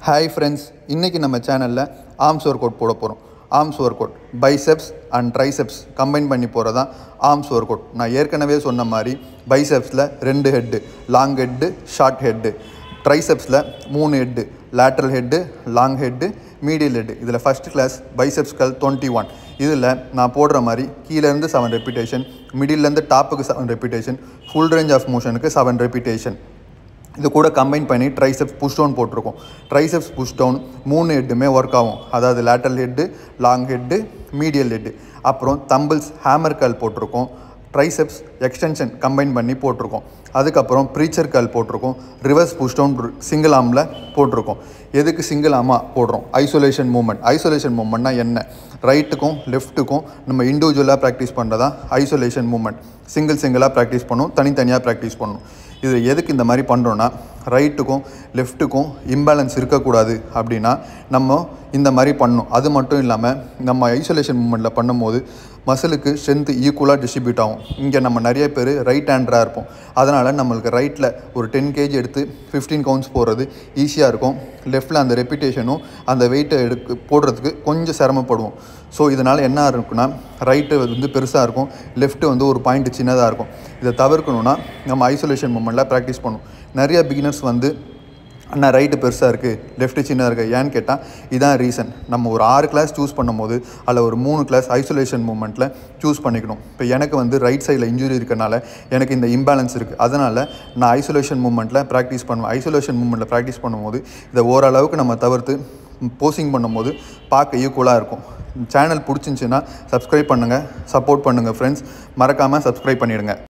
hi friends இன்றைக்கி நம்ம சேனலில் ஆர்ம்ஸ் ஒர்க் அவுட் போட போகிறோம் arms work out biceps and triceps combine பண்ணி போகிறது தான் ஆர்ம்ஸ் ஒர்க் அவுட் நான் ஏற்கனவே சொன்ன மாதிரி பைசெப்ஸில் ரெண்டு head long head short head ட்ரைசெப்ஸில் மூணு head lateral head long head medial head இதில் ஃபஸ்ட் கிளாஸ் பைசெப்ஸ்கள் டுவெண்ட்டி ஒன் இதில் நான் போடுற மாதிரி கீழேருந்து செவன் ரெப்பிட்டேஷன் மிடில்லேருந்து டாப்புக்கு seven repetition full range of மோஷனுக்கு செவன் ரெப்பிட்டேஷன் இது கூட கம்பைன் பண்ணி ட்ரைசெப்ஸ் புஷ் டவுன் போட்டிருக்கோம் ட்ரைசெப்ஸ் புஷ் டவுன் மூணு ஹெட்டுமே ஒர்க் ஆகும் அதாவது lateral head long head medial head அப்புறம் தம்பிள்ஸ் ஹேமர் கால் போட்டிருக்கோம் ட்ரைசெப்ஸ் எக்ஸ்டென்ஷன் கம்பைன் பண்ணி போட்டிருக்கோம் அதுக்கப்புறம் ப்ரீச்சர் கால் போட்டிருக்கோம் ரிவர்ஸ் புஷ் டவுன் சிங்கிள் ஆர்மில் போட்டிருக்கோம் எதுக்கு சிங்கிள் ஆமாக போடுறோம் ஐசோலேஷன் மூமெண்ட் ஐசோலேஷன் மூமெண்ட்னா என்ன ரைட்டுக்கும் லெஃப்ட்டுக்கும் நம்ம இண்டிவிஜுவலாக ப்ராக்டிஸ் பண்ணுறதா ஐசோலேஷன் மூமெண்ட் சிங்கிள் சிங்கிளாக ப்ராக்டிஸ் பண்ணணும் தனித்தனியாக ப்ராக்டிஸ் பண்ணணும் இது எதுக்கு இந்த மாதிரி பண்ணுறோன்னா ரைட்டுக்கும் லெஃப்ட்டுக்கும் இம்பேலன்ஸ் இருக்கக்கூடாது அப்படின்னா நம்ம இந்த மாதிரி பண்ணணும் அது மட்டும் இல்லாமல் நம்ம ஐசோலேஷன் மூமெண்ட்டில் பண்ணும்போது மசிலுக்கு ஸ்ட்ரென்த்து ஈக்குவலாக டிஸ்ட்ரிபியூட் ஆகும் இங்கே நம்ம நிறைய பேர் ரைட் ஹேண்டராக இருப்போம் அதனால் நம்மளுக்கு ரைட்டில் ஒரு டென் கேஜி எடுத்து ஃபிஃப்டீன் கவுண்ட்ஸ் போடுறது ஈஸியாக இருக்கும் லெஃப்ட்டில் அந்த ரெப்பிட்டேஷனும் அந்த வெயிட்டை எடுக்க போடுறதுக்கு கொஞ்சம் சிரமப்படுவோம் ஸோ இதனால் என்ன இருக்குன்னா ரைட்டு வந்து பெருசாக இருக்கும் லெஃப்ட்டு வந்து ஒரு பாயிண்ட் சின்னதாக இருக்கும் இதை தவிர்க்கணுன்னா நம்ம ஐசோலேஷன் மூமெண்ட்டில் ப்ராக்டிஸ் பண்ணணும் நிறைய பிகினர்ஸ் வந்து அண்ணா ரைட்டு பெருசாக இருக்குது லெஃப்ட்டு சின்னதாக இருக்குது ஏன்னு கேட்டால் இதான் ரீசன் நம்ம ஒரு ஆறு கிளாஸ் சூஸ் பண்ணும்போது அதில் ஒரு மூணு கிளாஸ் ஐசோலேஷன் மூமெண்ட்டில் சூஸ் பண்ணிக்கணும் இப்போ எனக்கு வந்து ரைட் சைடில் இன்ஜுரி இருக்கனால எனக்கு இந்த இம்பேலன்ஸ் இருக்குது அதனால் நான் ஐசோலேஷன் மூமெண்ட்டில் ப்ராக்டிஸ் பண்ணுவேன் ஐசோலேஷன் மூமெண்ட்டில் ப்ராக்டிஸ் பண்ணும்போது இதை ஓரளவுக்கு நம்ம தவிர்த்து போஸிங் பண்ணும்போது பார்க்க ஈக்குவலாக இருக்கும் சேனல் பிடிச்சிருந்துச்சின்னா சப்ஸ்கிரைப் பண்ணுங்கள் சப்போர்ட் பண்ணுங்கள் ஃப்ரெண்ட்ஸ் மறக்காமல் சப்ஸ்கிரைப் பண்ணிவிடுங்க